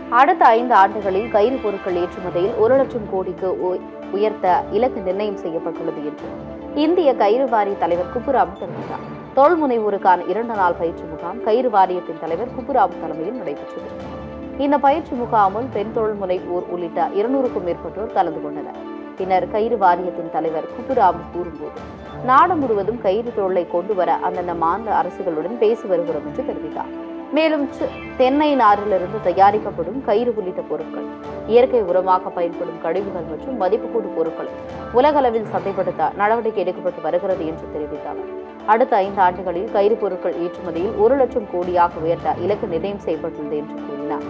அடுத்த ஐந்து ஆண்டுகளில் கயிறு பொருட்கள் ஏற்றுமதியில் ஒரு லட்சம் கோடிக்கு உ- உயர்த்த இலக்கு நிர்ணயம் செய்யப்பட்டுள்ளது என்று இந்திய கயிறு வாரிய தலைவர் குப்புராம் தெரிவித்தார் தொழில் முனைவோருக்கான இரண்டு நாள் பயிற்சி முகாம் கயிறு வாரியத்தின் தலைவர் குப்புராம் தலைமையில் நடைபெற்றது இந்த பயிற்சி முகாமில் பெண் தொழில் முனைவோர் உள்ளிட்ட இருநூறுக்கும் மேற்பட்டோர் கலந்து கொண்டனர் பின்னர் கயிறு வாரியத்தின் தலைவர் குப்புராம் கூறும்போது நாடு முழுவதும் கயிறு தொழிலை கொண்டு வர அந்தந்த மாநில அரசுகளுடன் பேசி வருகிறோம் என்று தெரிவித்தார் மேலும் சி- தென்னை நாரிலிருந்து தயாரிக்கப்படும் கயிறு உள்ளிட்ட பொருட்கள் இயற்கை உரமாக பயன்படும் கழிவுகள் மற்றும் மதிப்புக்கூட்டு பொருட்களை உலகளவில் சந்தைப்படுத்த நடவடிக்கை எடுக்கப்பட்டு வருகிறது என்று தெரிவித்தார் அடுத்த ஐந்து ஆண்டுகளில் கயிறு பொருட்கள் ஏற்றுமதியில் ஒரு லட்சம் கோடியாக உயர்த்த இலக்கு நிர்ணயம் செய்யப்பட்டுள்ளது என்று கூறினார்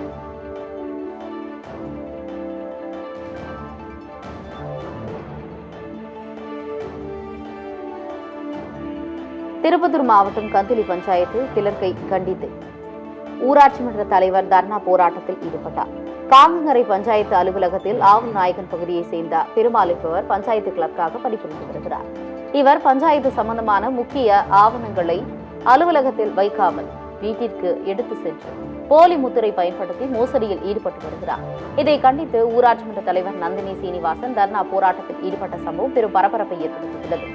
திருப்பத்தூர் மாவட்டம் கந்திலி பஞ்சாயத்து கிளர்க்கை கண்டித்து ஊராட்சி மன்ற தலைவர் தர்ணா போராட்டத்தில் ஈடுபட்டார் காங்கங்கரை பஞ்சாயத்து அலுவலகத்தில் ஆவல் நாயக்கன் பகுதியைச் சேர்ந்த பெருமாள் என்பவர் பஞ்சாயத்து கிளர்க்காக பணிபுரிந்து வருகிறார் இவர் பஞ்சாயத்து சம்பந்தமான முக்கிய ஆவணங்களை அலுவலகத்தில் வைக்காமல் வீட்டிற்கு எடுத்து சென்று போலி முத்திரை பயன்படுத்தி மோசடியில் ஈடுபட்டு வருகிறார் இதை கண்டித்து ஊராட்சி மன்ற தலைவர் நந்தினி சீனிவாசன் தர்ணா போராட்டத்தில் ஈடுபட்ட சம்பவம் பெரும் பரபரப்பை ஏற்படுத்தியுள்ளது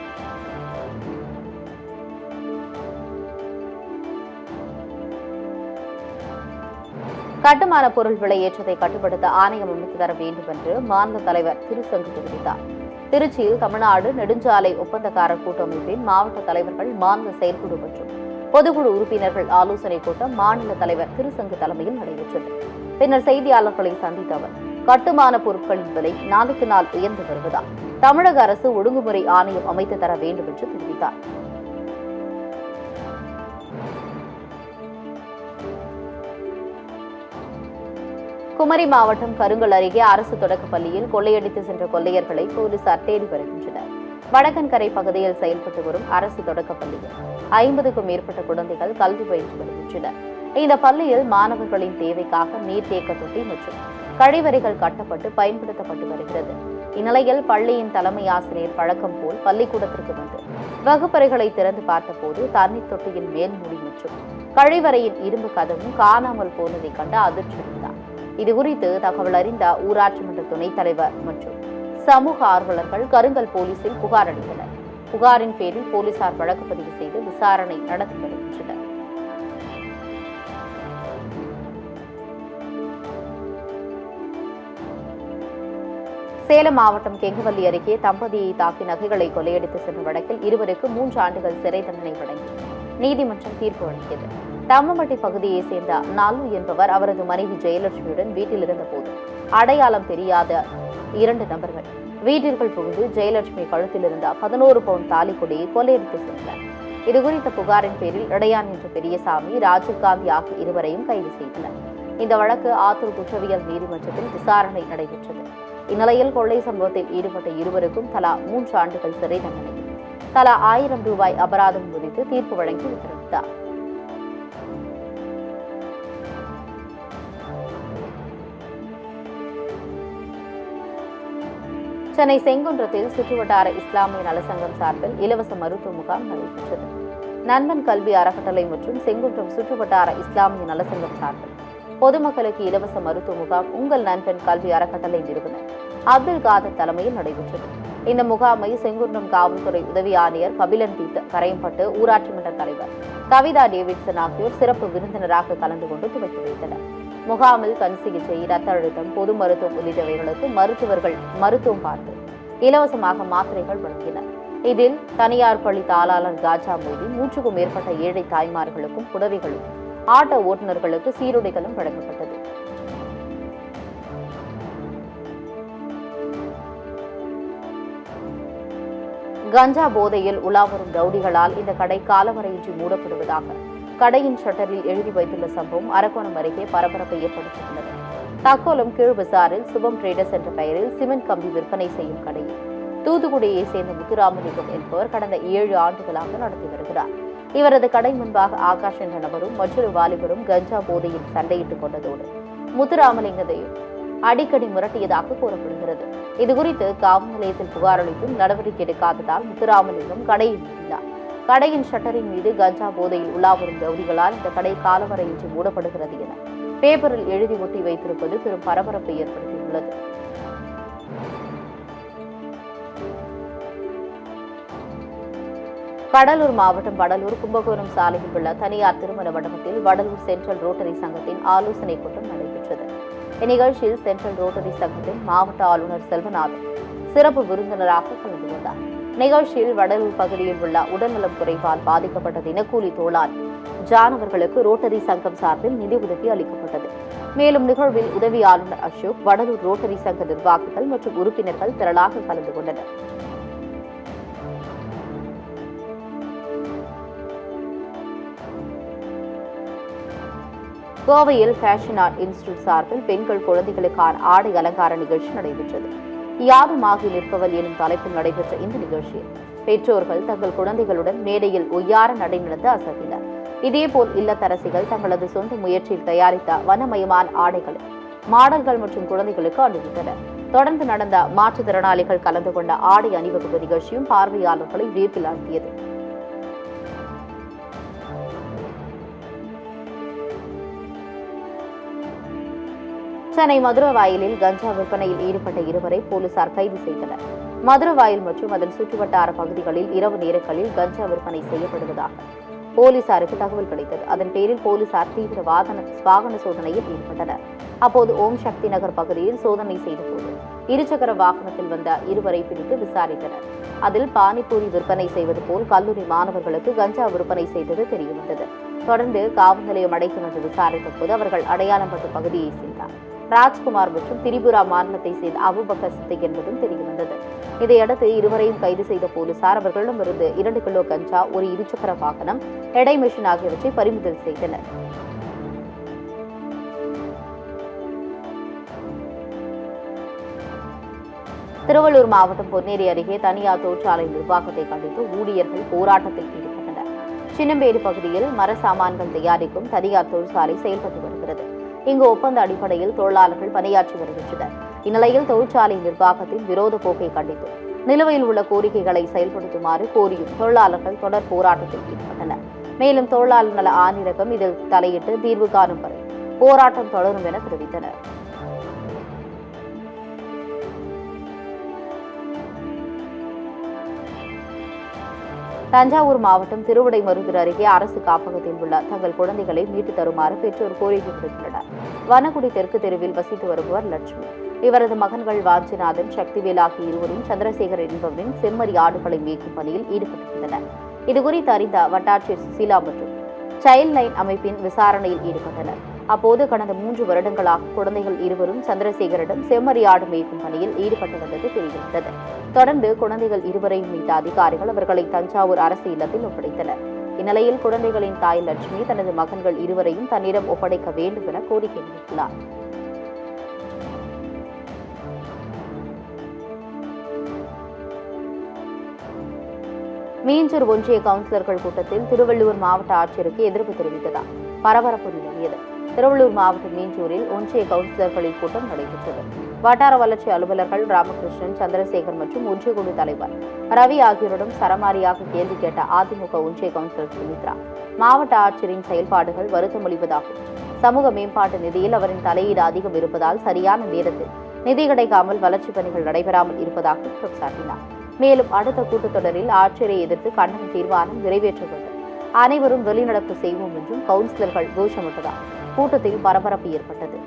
கட்டுமான பொருள் விலை ஏற்றத்தை கட்டுப்படுத்த ஆணையம் அமைத்து தர வேண்டும் என்று மாநில தலைவர் திருசங்கு தெரிவித்தார் திருச்சியில் தமிழ்நாடு நெடுஞ்சாலை ஒப்பந்தக்காரர் கூட்டமைப்பின் மாவட்ட தலைவர்கள் மாநில செயற்குழு மற்றும் பொதுக்குழு உறுப்பினர்கள் ஆலோசனை கூட்டம் மாநில தலைவர் திருசங்கு தலைமையில் நடைபெற்றது பின்னர் செய்தியாளர்களை சந்தித்த அவர் கட்டுமான பொருட்களின் விலை நாளுக்கு நாள் உயர்ந்து வருவதால் தமிழக அரசு ஒழுங்குமுறை ஆணையம் அமைத்து தர வேண்டும் என்று தெரிவித்தார் குமரி மாவட்டம் கருங்கல் அருகே அரசு தொடக்கப் பள்ளியில் கொள்ளையடித்து சென்ற கொள்ளையர்களை போலீசார் தேடி வருகின்றனர் வடக்கன்கரை பகுதியில் செயல்பட்டு வரும் அரசு தொடக்கப் பள்ளியில் ஐம்பதுக்கும் மேற்பட்ட குழந்தைகள் கல்வி பயின்று வருகின்றனர் இந்த பள்ளியில் மாணவர்களின் தேவைக்காக நீர்த்தேக்க தொட்டி மற்றும் கழிவறைகள் கட்டப்பட்டு பயன்படுத்தப்பட்டு வருகிறது இந்நிலையில் பள்ளியின் தலைமை ஆசிரியர் வழக்கம் போல் பள்ளிக்கூடத்திற்கு வந்து வகுப்பறைகளை திறந்து பார்த்தபோது தண்ணீர் தொட்டியின் மேல்மூடி மற்றும் கழிவறையின் இரும்பு கதவும் காணாமல் போனதை கண்டு அதிர்ச்சியடைந்தார் இதுகுறித்து தகவல் அறிந்த ஊராட்சி மன்ற துணைத் தலைவர் மற்றும் சமூக ஆர்வலர்கள் கருங்கல் போலீசில் புகார் அளித்தனர் புகாரின் பேரில் போலீசார் வழக்கு பதிவு செய்து விசாரணை நடத்தி வருகின்றனர் சேலம் மாவட்டம் கெங்குவல்லி அருகே தம்பதியை தாக்கி நகைகளை கொள்ளையடித்து சென்ற வழக்கில் இருவருக்கு மூன்று ஆண்டுகள் சிறை தண்டனை வழங்கி நீதிமன்றம் தீர்ப்பு வழங்கியது தம்மம்பட்டி பகுதியைச் சேர்ந்த நாலு என்பவர் அவரது மனைவி ஜெயலட்சுமியுடன் வீட்டில் இருந்தபோது அடையாளம் தெரியாத இரண்டு நபர்கள் வீட்டிற்குள் புகுந்து ஜெயலட்சுமி கழுத்தில் இருந்த பதினோரு பவுன் தாலி கொடியை கொள்ளையடித்து சென்றனர் இதுகுறித்த புகாரின் பேரில் இடையான் என்ற பெரியசாமி ராஜீவ்காந்தி ஆகிய இருவரையும் கைது செய்தனர் இந்த வழக்கு ஆத்தூர் குற்றவியல் நீதிமன்றத்தில் விசாரணை நடைபெற்றது இந்நிலையில் கொள்ளை சம்பவத்தில் ஈடுபட்ட இருவருக்கும் தலா மூன்று ஆண்டுகள் சிறை தண்டனை தலா ஆயிரம் ரூபாய் அபராதம் விதித்து தீர்ப்பு வழங்கி உத்தரவிட்டார் சென்னை செங்குன்றத்தில் சுற்றுவட்டார இஸ்லாமிய நலசங்கம் சார்பில் இலவச மருத்துவ முகாம் நடைபெற்றது நண்பன் கல்வி அறக்கட்டளை மற்றும் செங்குன்றம் சுற்றுவட்டார இஸ்லாமிய நலசங்கம் சார்பில் பொதுமக்களுக்கு இலவச மருத்துவ முகாம் உங்கள் நண்பன் கல்வி அறக்கட்டளை நிறுவனர் அப்துல் காதர் தலைமையில் நடைபெற்றது இந்த முகாமை செங்குன்றம் காவல்துறை உதவி ஆணையர் கபிலன் தீர்த்த கரையம்பட்டு ஊராட்சி மன்ற தலைவர் கவிதா டேவிட்சன் ஆகியோர் சிறப்பு விருந்தினராக கலந்து கொண்டு துவக்கி வைத்தனர் முகாமில் கண் சிகிச்சை ரத்த அழுத்தம் பொது மருத்துவம் உள்ளிட்டவைகளுக்கு மருத்துவர்கள் மருத்துவம் பார்த்து இலவசமாக மாத்திரைகள் வழங்கினர் இதில் தனியார் பள்ளி தாளாளர் காஜா மோதி நூற்றுக்கும் மேற்பட்ட ஏழை தாய்மார்களுக்கும் புடவைகளும் ஆட்டோ ஓட்டுநர்களுக்கு சீருடைகளும் வழங்கப்பட்டது கஞ்சா போதையில் உலாவரும் ரவுடிகளால் இந்த கடை காலவரையின்றி மூடப்படுவதாக கடையின் ஷட்டரில் எழுதி வைத்துள்ள சம்பவம் அரக்கோணம் அருகே பரபரப்பை ஏற்படுத்தியுள்ளது தக்கோலம் கீழ் பசாரில் சுபம் ட்ரேடர்ஸ் என்ற பெயரில் சிமெண்ட் கம்பி விற்பனை செய்யும் கடையில் தூத்துக்குடியை சேர்ந்த முத்துராமலிங்கம் என்பவர் கடந்த ஏழு ஆண்டுகளாக நடத்தி வருகிறார் இவரது கடை முன்பாக ஆகாஷ் என்ற நபரும் மற்றொரு வாலிபரும் கஞ்சா போதையில் சண்டையிட்டுக் கொண்டதோடு முத்துராமலிங்கத்தையும் அடிக்கடி மிரட்டியதாக கூறப்படுகிறது இதுகுறித்து காவல் நிலையத்தில் புகார் அளித்தும் நடவடிக்கை எடுக்காததால் முத்துராமலிங்கம் கடையை மூடினார் கடையின் ஷட்டரின் மீது கஞ்சா போதையில் உலாவரும் ரவுடிகளால் இந்த கடை காலவரையின்றி மூடப்படுகிறது என பேப்பரில் எழுதி ஒட்டி வைத்திருப்பது பெரும் பரபரப்பை ஏற்படுத்தியுள்ளது கடலூர் மாவட்டம் வடலூர் கும்பகோணம் சாலையில் உள்ள தனியார் திருமண மண்டபத்தில் வடலூர் சென்ட்ரல் ரோட்டரி சங்கத்தின் ஆலோசனைக் கூட்டம் நடைபெற்றது இந்நிகழ்ச்சியில் சென்ட்ரல் ரோட்டரி சங்கத்தின் மாவட்ட ஆளுநர் செல்வநாதன் சிறப்பு விருந்தினராக கலந்து கொண்டார் நிகழ்ச்சியில் வடலூர் பகுதியில் உள்ள உடல்நலம் குறைவால் பாதிக்கப்பட்ட தினக்கூலி தொழிலாளி ஜான் அவர்களுக்கு ரோட்டரி சங்கம் சார்பில் நிதி உதவி அளிக்கப்பட்டது மேலும் நிகழ்வில் உதவி ஆளுநர் அசோக் வடலூர் ரோட்டரி சங்க நிர்வாகிகள் மற்றும் உறுப்பினர்கள் திரளாக கலந்து கொண்டனர் கோவையில் ஃபேஷன் ஆர்ட் இன்ஸ்டிடியூட் சார்பில் பெண்கள் குழந்தைகளுக்கான ஆடை அலங்கார நிகழ்ச்சி நடைபெற்றது யாதுமாகி நிற்பவள் எனும் தலைப்பில் நடைபெற்ற இந்த நிகழ்ச்சியில் பெற்றோர்கள் தங்கள் குழந்தைகளுடன் மேடையில் ஒய்யார நடை நடந்து அசத்தினர் இதேபோல் இல்லத்தரசிகள் தங்களது சொந்த முயற்சியில் தயாரித்த வண்ணமயமான ஆடைகளை மாடல்கள் மற்றும் குழந்தைகளுக்கு அணிவித்தனர் தொடர்ந்து நடந்த மாற்றுத்திறனாளிகள் கலந்து கொண்ட ஆடை அணிவகுப்பு நிகழ்ச்சியும் பார்வையாளர்களை வியப்பில் ஆழ்த்தியது சென்னை மதுரவாயலில் கஞ்சா விற்பனையில் ஈடுபட்ட இருவரை போலீசார் கைது செய்தனர் மதுரவாயல் மற்றும் அதன் சுற்றுவட்டார பகுதிகளில் இரவு நேரங்களில் கஞ்சா விற்பனை செய்யப்படுவதாக போலீசாருக்கு தகவல் கிடைத்தது அதன் பேரில் போலீசார் தீவிர வாகன வாகன சோதனையில் ஈடுபட்டனர் அப்போது ஓம் சக்தி நகர் பகுதியில் சோதனை செய்தபோது இருசக்கர வாகனத்தில் வந்த இருவரை பிடித்து விசாரித்தனர் அதில் பானிபூரி விற்பனை செய்வது போல் கல்லூரி மாணவர்களுக்கு கஞ்சா விற்பனை செய்தது தெரியவந்தது தொடர்ந்து காவல் நிலையம் அடைத்து வந்து விசாரித்த போது அவர்கள் அடையாளம் பட்ட பகுதியை சேர்ந்தார் ராஜ்குமார் மற்றும் திரிபுரா மாநிலத்தை சேர்ந்த அபுபக்கர் சித்திக் என்பதும் தெரியவந்தது இதையடுத்து இருவரையும் கைது செய்த போலீசார் அவர்களிடமிருந்து இரண்டு கிலோ கஞ்சா ஒரு இருசக்கர வாகனம் எடை மிஷின் ஆகியவற்றை பறிமுதல் செய்தனர் திருவள்ளூர் மாவட்டம் பொன்னேரி அருகே தனியார் தொழிற்சாலை நிர்வாகத்தை கண்டித்து ஊழியர்கள் போராட்டத்தில் ஈடுபட்டனர் சின்னம்பேடு பகுதியில் மர சாமான்கள் தயாரிக்கும் தனியார் தொழிற்சாலை செயல்பட்டு வருகிறது இங்கு ஒப்பந்த அடிப்படையில் தொழிலாளர்கள் பணியாற்றி வருகின்றனர் இந்நிலையில் தொழிற்சாலை நிர்வாகத்தின் விரோத போக்கை கண்டித்து நிலுவையில் உள்ள கோரிக்கைகளை செயல்படுத்துமாறு கோரியும் தொழிலாளர்கள் தொடர் போராட்டத்தில் ஈடுபட்டனர் மேலும் தொழிலாளர் நல ஆணையரகம் இதில் தலையிட்டு தீர்வு காணும் வரை போராட்டம் தொடரும் என தெரிவித்தனர் தஞ்சாவூர் மாவட்டம் திருவிடைமருதூர் அருகே அரசு காப்பகத்தில் உள்ள தங்கள் குழந்தைகளை மீட்டு தருமாறு பெற்றோர் கோரிக்கை விடுத்துள்ளனர் வனகுடி தெற்கு தெருவில் வசித்து வருபவர் லட்சுமி இவரது மகன்கள் வாஞ்சிநாதன் சக்திவேல் ஆகிய இருவரும் சந்திரசேகர் என்பவரின் செம்மறி ஆடுகளை மேய்க்கும் பணியில் ஈடுபட்டிருந்தனர் இதுகுறித்து அறிந்த வட்டாட்சியர் சுசீலா மற்றும் சைல்ட் லைன் அமைப்பின் விசாரணையில் ஈடுபட்டனர் அப்போது கடந்த மூன்று வருடங்களாக குழந்தைகள் இருவரும் சந்திரசேகரிடம் செம்மறி ஆடு மேய்க்கும் பணியில் ஈடுபட்டு வந்தது தெரியவந்தது தொடர்ந்து குழந்தைகள் இருவரையும் மீட்ட அதிகாரிகள் அவர்களை தஞ்சாவூர் அரசு இல்லத்தில் ஒப்படைத்தனர் இந்நிலையில் குழந்தைகளின் தாய் லட்சுமி தனது மகன்கள் இருவரையும் தன்னிடம் ஒப்படைக்க வேண்டும் என கோரிக்கை விடுத்துள்ளார் மீஞ்சூர் ஒன்றிய கவுன்சிலர்கள் கூட்டத்தில் திருவள்ளூர் மாவட்ட ஆட்சியருக்கு எதிர்ப்பு தெரிவித்ததால் பரபரப்பு நிலவியது திருவள்ளூர் மாவட்டம் மீஞ்சூரில் ஒன்றிய கவுன்சிலர்களின் கூட்டம் நடைபெற்றது வட்டார வளர்ச்சி அலுவலர்கள் ராமகிருஷ்ணன் சந்திரசேகர் மற்றும் ஒன்றிய குழு தலைவர் ரவி ஆகியோரிடம் சரமாரியாக கேள்வி கேட்ட அதிமுக ஒன்றிய கவுன்சிலர் சுமித்ரா மாவட்ட ஆட்சியரின் செயல்பாடுகள் வருத்தமளிப்பதாகும் சமூக மேம்பாட்டு நிதியில் அவரின் தலையீடு அதிகம் இருப்பதால் சரியான நேரத்தில் நிதி கிடைக்காமல் வளர்ச்சிப் பணிகள் நடைபெறாமல் இருப்பதாக குற்றம் சாட்டினார் மேலும் அடுத்த கூட்டத்தொடரில் ஆட்சியரை எதிர்த்து கண்டன தீர்மானம் நிறைவேற்றப்பட்டது அனைவரும் வெளிநடப்பு செய்வோம் என்றும் கவுன்சிலர்கள் கோஷமிட்டதால் கூட்டத்தில் பரபரப்பு ஏற்பட்டது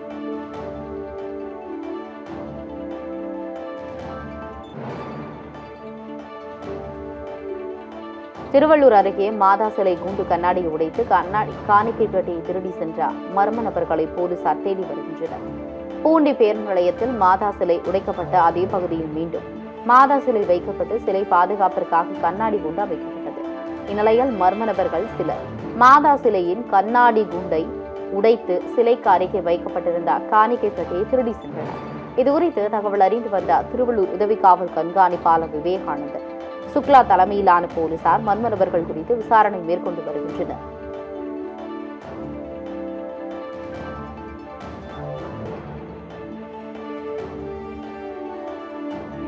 திருவள்ளூர் அருகே மாதா சிலை கூண்டு கண்ணாடியை உடைத்து கண்ணாடி காணிக்கை பெட்டியை திருடி சென்ற மர்ம நபர்களை போலீசார் தேடி வருகின்றனர் பூண்டி பேருந்து நிலையத்தில் மாதா சிலை உடைக்கப்பட்ட அதே பகுதியில் மீண்டும் மாதா சிலை வைக்கப்பட்டு சிலை பாதுகாப்பிற்காக கண்ணாடி கூண்டு அமைக்கப்பட்டது இந்நிலையில் மர்ம நபர்கள் சிலர் மாதா சிலையின் கண்ணாடி குண்டை உடைத்து சிலைக்கு அருகே வைக்கப்பட்டிருந்த காணிக்கை பெட்டியை திருடி சென்றனர் இதுகுறித்து தகவல் அறிந்து வந்த திருவள்ளூர் உதவி காவல் கண்காணிப்பாளர் விவேகானந்தர் சுக்லா தலைமையிலான போலீசார் மர்ம நபர்கள் குறித்து விசாரணை மேற்கொண்டு வருகின்றனர்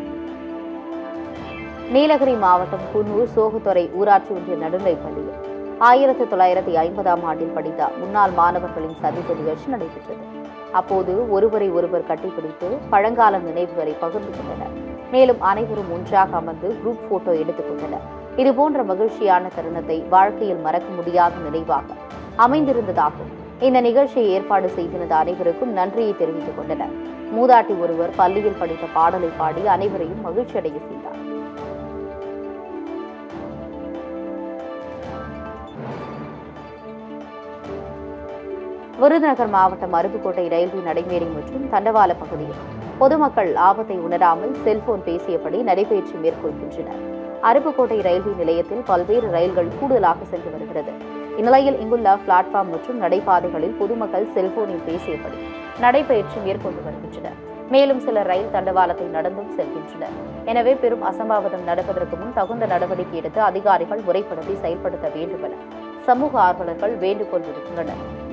நீலகிரி மாவட்டம் குன்னூர் சோகத்துறை ஊராட்சி ஒன்றிய நடுநிலைப் பள்ளியில் ஆயிரத்தி தொள்ளாயிரத்தி ஐம்பதாம் ஆண்டில் படித்த முன்னாள் மாணவர்களின் சந்திப்பு நிகழ்ச்சி நடைபெற்றது அப்போது ஒருவரை ஒருவர் கட்டிப்பிடித்து பழங்கால நினைவுகளை பகிர்ந்து கொண்டனர் மேலும் அனைவரும் ஒன்றாக அமர்ந்து குரூப் போட்டோ எடுத்துக் கொண்டனர் இதுபோன்ற மகிழ்ச்சியான தருணத்தை வாழ்க்கையில் மறக்க முடியாத நினைவாக அமைந்திருந்ததாகும் இந்த நிகழ்ச்சியை ஏற்பாடு செய்திருந்த அனைவருக்கும் நன்றியை தெரிவித்துக் கொண்டனர் மூதாட்டி ஒருவர் பள்ளியில் படித்த பாடலை பாடி அனைவரையும் மகிழ்ச்சியடைய செய்தார் விருதுநகர் மாவட்டம் அருப்புக்கோட்டை ரயில்வே நடைமேடை மற்றும் தண்டவாள பகுதியில் பொதுமக்கள் ஆபத்தை உணராமல் செல்போன் பேசியபடி நடைபயிற்சி மேற்கொள்கின்றனர் அருப்புக்கோட்டை ரயில்வே நிலையத்தில் பல்வேறு ரயில்கள் கூடுதலாக சென்று வருகிறது இந்நிலையில் இங்குள்ள பிளாட்பார்ம் மற்றும் நடைபாதைகளில் பொதுமக்கள் செல்போனில் பேசியபடி நடைபயிற்சி மேற்கொண்டு வருகின்றனர் மேலும் சிலர் ரயில் தண்டவாளத்தை நடந்தும் செல்கின்றனர் எனவே பெரும் அசம்பாவிதம் நடப்பதற்கு முன் தகுந்த நடவடிக்கை எடுத்து அதிகாரிகள் முறைப்படுத்தி செயல்படுத்த வேண்டும் என சமூக ஆர்வலர்கள் வேண்டுகோள் விடுத்துள்ளனர்